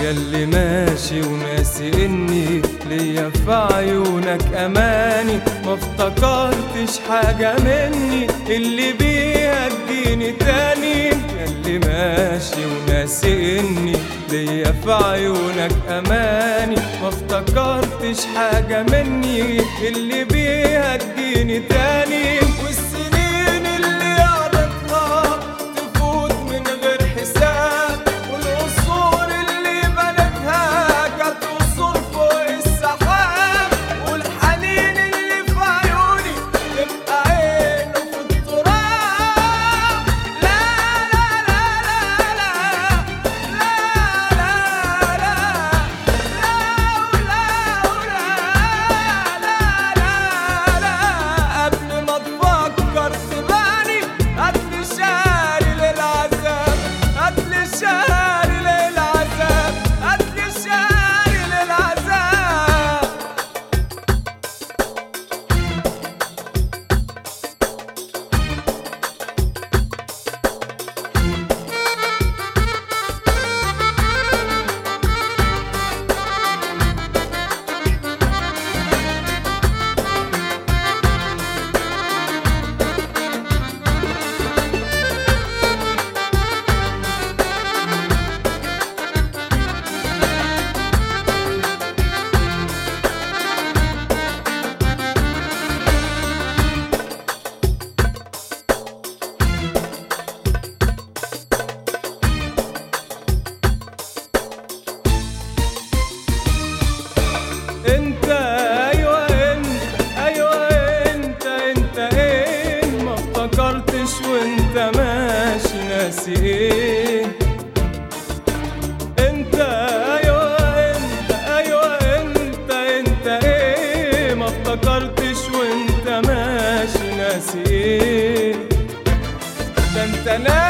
ياللي ماشي وناسي اني ليا في عيونك اماني ما افتكرتش حاجة مني اللي بيها تجيني تاني ياللي ماشي وناسي اني ليا في عيونك اماني ما افتكرتش حاجة مني اللي بيها تجيني تاني والسنين اللي قضيتها تفوت من غير حساب والقصور اللي بنتها كانت قصور فوق السحاب والحنين اللي في عيوني تبقى عينه في التراب لا لا لا لا لا لا لا لا لا قبل ما تفكر تباني قتل شاري للعذاب قتل شاري للعذاب قتل شاري للعذاب انت ايوه انت ايوه انت انت ايه ما افتكرتش وانت ماشي ناسي ايه انت ايوه انت ايوه انت انت ايه ما افتكرتش وانت ماشي ناسي ايه ده انت ناسي